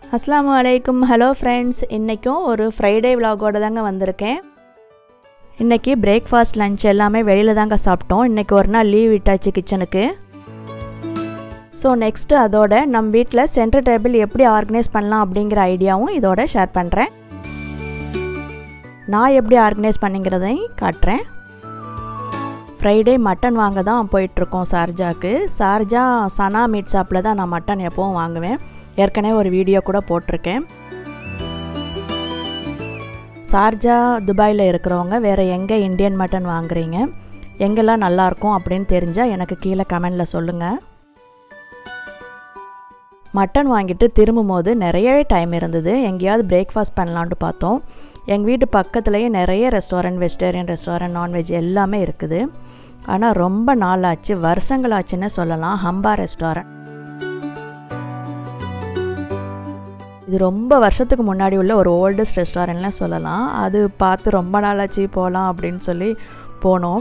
அஸ்ஸலாமு அலைக்கும் hello friends இன்றைக்கும் ஒரு ஃப்ரைடே விலாகோட தாங்க வந்திருக்கேன் இன்றைக்கி பிரேக்ஃபாஸ்ட் லஞ்ச் எல்லாமே வெளியில் தாங்க சாப்பிட்டோம் இன்றைக்கி ஒரு நாள் லீவ் விட்டாச்சு கிச்சனுக்கு ஸோ நெக்ஸ்ட்டு அதோட நம்ம வீட்டில் சென்டர் டேபிள் எப்படி ஆர்கனைஸ் பண்ணலாம் அப்படிங்கிற ஐடியாவும் இதோட ஷேர் பண்ணுறேன் நான் எப்படி ஆர்கனைஸ் பண்ணிங்கிறதையும் காட்டுறேன் ஃப்ரைடே மட்டன் வாங்க தான் போயிட்டுருக்கோம் சார்ஜாக்கு சார்ஜா சனா மீட் ஷாப்பில் தான் நான் மட்டன் எப்போவும் வாங்குவேன் ஏற்கனவே ஒரு வீடியோ கூட போட்டிருக்கேன் சார்ஜா துபாயில் இருக்கிறவங்க வேறு எங்கே இந்தியன் மட்டன் வாங்குறீங்க எங்கெல்லாம் நல்லாயிருக்கும் அப்படின்னு தெரிஞ்சால் எனக்கு கீழே கமெண்டில் சொல்லுங்கள் மட்டன் வாங்கிட்டு திரும்பும் போது நிறையவே டைம் இருந்தது எங்கேயாவது பிரேக்ஃபாஸ்ட் பண்ணலான்ட்டு பார்த்தோம் எங்கள் வீட்டு பக்கத்துலேயே நிறைய ரெஸ்டாரண்ட் வெஜிடேரியன் ரெஸ்டாரண்ட் நான்வெஜ் எல்லாமே இருக்குது ஆனால் ரொம்ப நாள் ஆச்சு வருஷங்கள் ஆச்சுன்னு சொல்லலாம் ஹம்பா ரெஸ்டாரண்ட் இது ரொம்ப வருஷத்துக்கு முன்னாடி உள்ள ஒரு ஓல்டஸ்ட் ரெஸ்டாரண்ட்லாம் சொல்லலாம் அது பார்த்து ரொம்ப நாளாச்சு போகலாம் அப்படின்னு சொல்லி போனோம்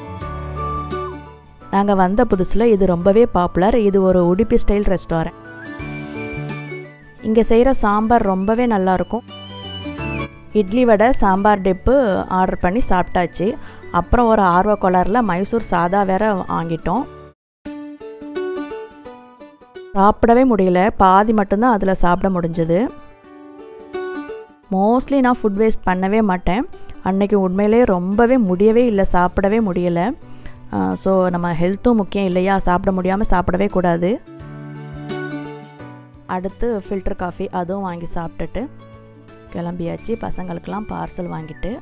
நாங்கள் வந்த புதுசில் இது ரொம்பவே பாப்புலர் இது ஒரு உடுப்பி ஸ்டைல் ரெஸ்டாரண்ட் இங்கே செய்கிற சாம்பார் ரொம்பவே நல்லாயிருக்கும் இட்லி வடை சாம்பார் டிப்பு ஆர்டர் பண்ணி சாப்பிட்டாச்சு அப்புறம் ஒரு ஆர்வ கொலரில் மைசூர் சாதா வேற வாங்கிட்டோம் சாப்பிடவே முடியல பாதி மட்டும்தான் அதில் சாப்பிட முடிஞ்சது மோஸ்ட்லி நான் ஃபுட் வேஸ்ட் பண்ணவே மாட்டேன் அன்னைக்கு உண்மையிலே ரொம்பவே முடியவே இல்லை சாப்பிடவே முடியலை ஸோ நம்ம ஹெல்த்தும் முக்கியம் இல்லையா சாப்பிட முடியாமல் சாப்பிடவே கூடாது அடுத்து ஃபில்டர் காஃபி அதுவும் வாங்கி சாப்பிட்டுட்டு கிளம்பியாச்சு பசங்களுக்கெல்லாம் பார்சல் வாங்கிட்டு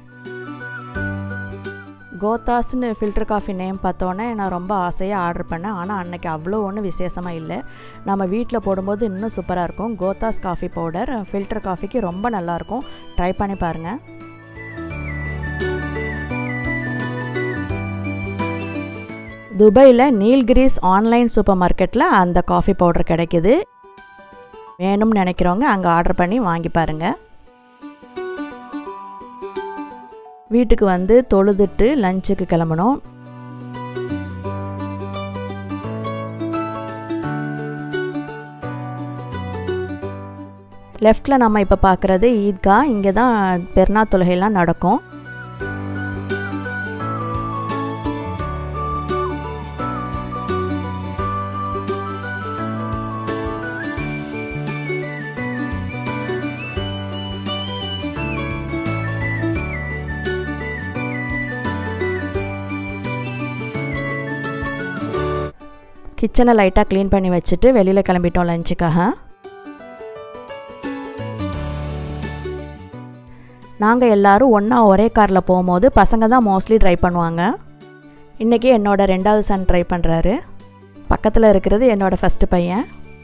கோத்தாஸ்னு ஃபில்டர் காஃபி நேம் பார்த்தோன்னே நான் ரொம்ப ஆசையாக ஆர்டர் பண்ணேன் ஆனால் அன்னைக்கு அவ்வளோ ஒன்றும் விசேஷமாக இல்லை நம்ம வீட்டில் போடும்போது இன்னும் சூப்பராக இருக்கும் கோத்தாஸ் காஃபி பவுடர் ஃபில்டர் காஃபிக்கு ரொம்ப நல்லாயிருக்கும் ட்ரை பண்ணி பாருங்கள் துபாயில் நீல்கிரிஸ் ஆன்லைன் சூப்பர் மார்க்கெட்டில் அந்த காஃபி பவுடர் கிடைக்கிது வேணும்னு நினைக்கிறவங்க அங்கே ஆர்டர் பண்ணி வாங்கி பாருங்கள் வீட்டுக்கு வந்து தொழுதுட்டு லஞ்சுக்கு கிளம்பணும் லெஃப்டில் நம்ம இப்போ பார்க்குறது ஈத்கா இங்கே தான் பெருநா தொழுகைலாம் நடக்கும் கிச்சனை லைட்டாக க்ளீன் பண்ணி வச்சுட்டு வெளியில் கிளம்பிட்டோம் லஞ்சுக்காக நாங்கள் எல்லோரும் ஒன்றா ஒரே காரில் போகும்போது பசங்க தான் மோஸ்ட்லி ட்ரை பண்ணுவாங்க இன்றைக்கி என்னோடய ரெண்டாவது சன் ட்ரை பண்ணுறாரு பக்கத்தில் இருக்கிறது என்னோடய ஃபஸ்ட்டு பையன்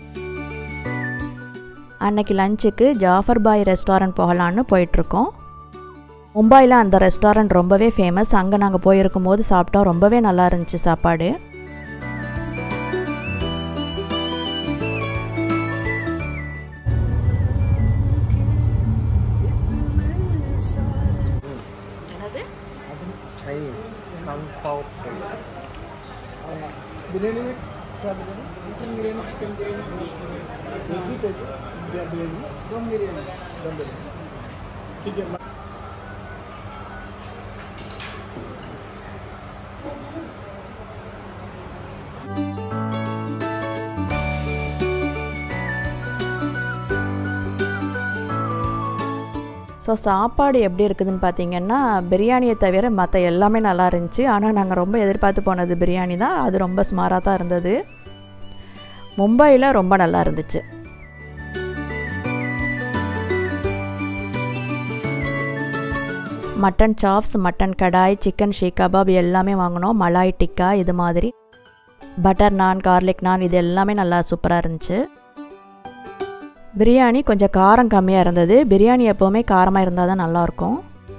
அன்னைக்கு லஞ்சுக்கு ஜாஃபர் பாய் ரெஸ்டாரண்ட் போகலான்னு போயிட்டுருக்கோம் மும்பையில் அந்த ரெஸ்டாரண்ட் ரொம்பவே ஃபேமஸ் அங்கே நாங்கள் போயிருக்கும் போது சாப்பிட்டோம் ரொம்பவே நல்லா இருந்துச்சு சாப்பாடு बिरयानी में क्या बिरयानी मटन बिरयानी चिकन बिरयानी एक ही टाइप बिरयानी दम बिरयानी दम बिरयानी ठीक है ஸோ சாப்பாடு எப்படி இருக்குதுன்னு பார்த்தீங்கன்னா பிரியாணியை தவிர மற்ற எல்லாமே நல்லா இருந்துச்சு ஆனால் நாங்கள் ரொம்ப எதிர்பார்த்து போனது பிரியாணி தான் அது ரொம்ப ஸ்மாராக தான் இருந்தது மும்பையில் ரொம்ப நல்லா இருந்துச்சு mutton chops mutton kadai chicken seekh kebab எல்லாமே வாங்கினோம் மலாய் டிக்கா இது மாதிரி பட்டர் நான் கார்லிக் நான் இது எல்லாமே நல்லா சூப்பராக இருந்துச்சு பிரியாணி கொஞ்சம் காரம் கம்மியாக இருந்தது பிரியாணி எப்போவுமே காரமாக இருந்தால் தான் நல்லாயிருக்கும்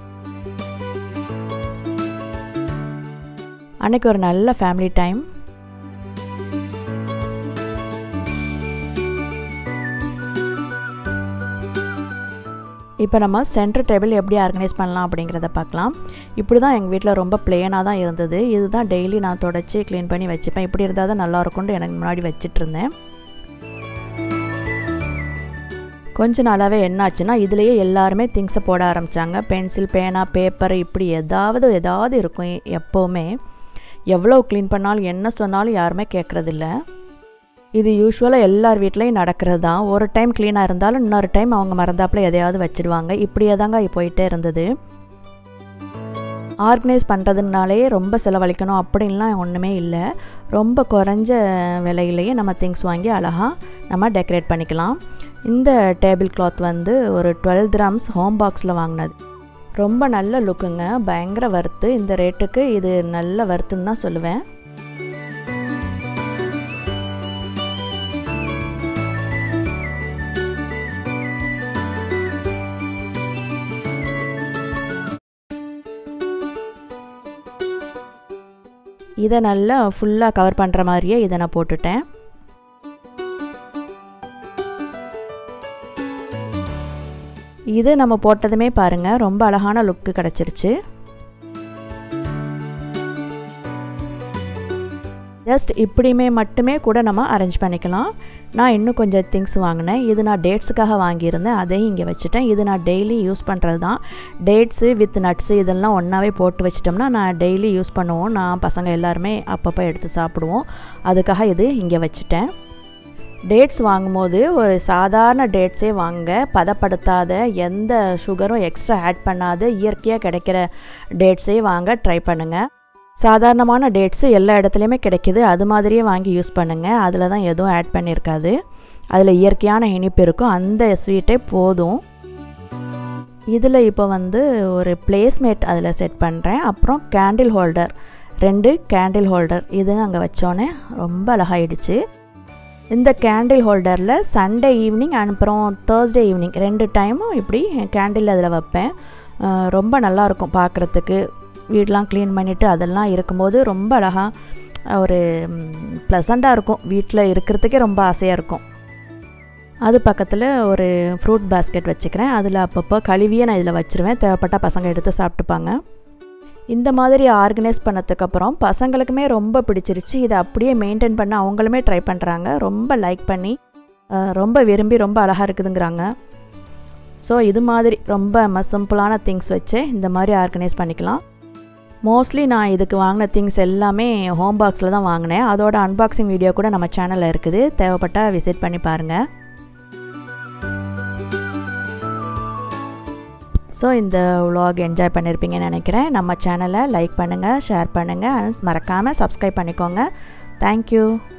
அன்றைக்கி ஒரு நல்ல ஃபேமிலி டைம் இப்போ நம்ம சென்டர் டேபிள் எப்படி ஆர்கனைஸ் பண்ணலாம் அப்படிங்கிறத பார்க்கலாம் இப்படி தான் எங்கள் வீட்டில் ரொம்ப பிளெயினாக தான் இருந்தது இதுதான் டெய்லி நான் தொடச்சி க்ளீன் பண்ணி வச்சுப்பேன் இப்படி இருந்தால் தான் நல்லாயிருக்கும்னு எனக்கு முன்னாடி வச்சிட்ருந்தேன் கொஞ்ச நாளாகவே என்னாச்சுன்னா இதுலேயே எல்லாருமே திங்ஸை போட ஆரம்பித்தாங்க பென்சில் பேனா பேப்பர் இப்படி ஏதாவது ஏதாவது இருக்கும் எப்போவுமே எவ்வளோ க்ளீன் பண்ணாலும் என்ன சொன்னாலும் யாருமே கேட்குறதில்ல இது யூஸ்வலாக எல்லார் வீட்லேயும் நடக்கிறது தான் ஒரு டைம் க்ளீனாக இருந்தாலும் இன்னொரு டைம் அவங்க மறந்தாப்பில் எதையாவது வச்சுடுவாங்க இப்படியே தாங்க போயிட்டே இருந்தது ஆர்கனைஸ் பண்ணுறதுனாலே ரொம்ப செலவழிக்கணும் அப்படின்லாம் ஒன்றுமே இல்லை ரொம்ப குறைஞ்ச விலையிலேயே நம்ம திங்ஸ் வாங்கி அழகாக நம்ம டெக்கரேட் பண்ணிக்கலாம் இந்த டேபிள் கிளாத் வந்து ஒரு டுவெல் கிராம்ஸ் ஹோம் பாக்ஸில் வாங்கினது ரொம்ப நல்ல லுக்குங்க பயங்கர வறுத்து இந்த ரேட்டுக்கு இது நல்ல வறுத்துன்னு தான் சொல்லுவேன் இதை நல்லா ஃபுல்லாக கவர் பண்ணுற மாதிரியே இதை நான் போட்டுட்டேன் இது நம்ம போட்டதுமே பாருங்கள் ரொம்ப அழகான லுக்கு கிடச்சிருச்சு ஜஸ்ட் இப்படியுமே மட்டுமே கூட நம்ம அரேஞ்ச் பண்ணிக்கலாம் நான் இன்னும் கொஞ்சம் திங்ஸ் வாங்கினேன் இது நான் டேட்ஸுக்காக வாங்கியிருந்தேன் அதையும் இங்கே வச்சுட்டேன் இது நான் டெய்லி யூஸ் பண்ணுறது தான் டேட்ஸு வித் நட்ஸு இதெல்லாம் ஒன்றாவே போட்டு வச்சிட்டோம்னா நான் டெய்லி யூஸ் பண்ணுவோம் நான் பசங்க எல்லாருமே அப்பப்போ எடுத்து சாப்பிடுவோம் அதுக்காக இது இங்கே வச்சுட்டேன் டேட்ஸ் வாங்கும்போது ஒரு சாதாரண டேட்ஸே வாங்க பதப்படுத்தாத எந்த சுகரும் எக்ஸ்ட்ரா ஆட் பண்ணாத இயற்கையாக கிடைக்கிற டேட்ஸே வாங்க ட்ரை பண்ணுங்கள் சாதாரணமான டேட்ஸு எல்லா இடத்துலையுமே கிடைக்கிது அது மாதிரியே வாங்கி யூஸ் பண்ணுங்கள் அதில் தான் எதுவும் ஆட் பண்ணியிருக்காது அதில் இயற்கையான இனிப்பு இருக்கும் அந்த ஸ்வீட்டே போதும் இதில் இப்போ வந்து ஒரு பிளேஸ்மேட் அதில் செட் பண்ணுறேன் அப்புறம் கேண்டில் ஹோல்டர் ரெண்டு கேண்டில் ஹோல்டர் இது அங்கே வச்சோன்னே ரொம்ப அழகாயிடுச்சு இந்த கேண்டில் ஹோல்டரில் சண்டே ஈவினிங் அப்புறம் தேர்ஸ்டே ஈவினிங் ரெண்டு டைமும் இப்படி கேண்டில் அதில் வைப்பேன் ரொம்ப நல்லாயிருக்கும் பார்க்குறதுக்கு வீடெலாம் க்ளீன் பண்ணிவிட்டு அதெல்லாம் இருக்கும்போது ரொம்ப அழகாக ஒரு ப்ளசண்ட்டாக இருக்கும் வீட்டில் இருக்கிறதுக்கே ரொம்ப ஆசையாக இருக்கும் அது பக்கத்தில் ஒரு ஃப்ரூட் பாஸ்கெட் வச்சுக்கிறேன் அதில் அப்பப்போ கழுவியே நான் இதில் வச்சுருவேன் தேவைப்பட்ட பசங்க எடுத்து சாப்பிட்டுப்பாங்க இந்த மாதிரி ஆர்கனைஸ் பண்ணதுக்கப்புறம் பசங்களுக்குமே ரொம்ப பிடிச்சிருச்சு இதை அப்படியே மெயின்டைன் பண்ண அவங்களுமே ட்ரை பண்ணுறாங்க ரொம்ப லைக் பண்ணி ரொம்ப விரும்பி ரொம்ப அழகாக இருக்குதுங்கிறாங்க ஸோ இது மாதிரி ரொம்ப சிம்பிளான திங்ஸ் வச்சு இந்த மாதிரி ஆர்கனைஸ் பண்ணிக்கலாம் மோஸ்ட்லி நான் இதுக்கு வாங்கின திங்ஸ் எல்லாமே ஹோம் பாக்ஸில் தான் வாங்கினேன் அதோட அன்பாக்சிங் வீடியோ கூட நம்ம சேனலில் இருக்குது தேவைப்பட்டால் விசிட் பண்ணி பாருங்கள் ஸோ இந்த விலாக் என்ஜாய் பண்ணியிருப்பீங்கன்னு நினைக்கிறேன் நம்ம சேனலை லைக் பண்ணுங்கள் ஷேர் பண்ணுங்கள் மறக்காமல் சப்ஸ்கிரைப் பண்ணிக்கோங்க தேங்க்யூ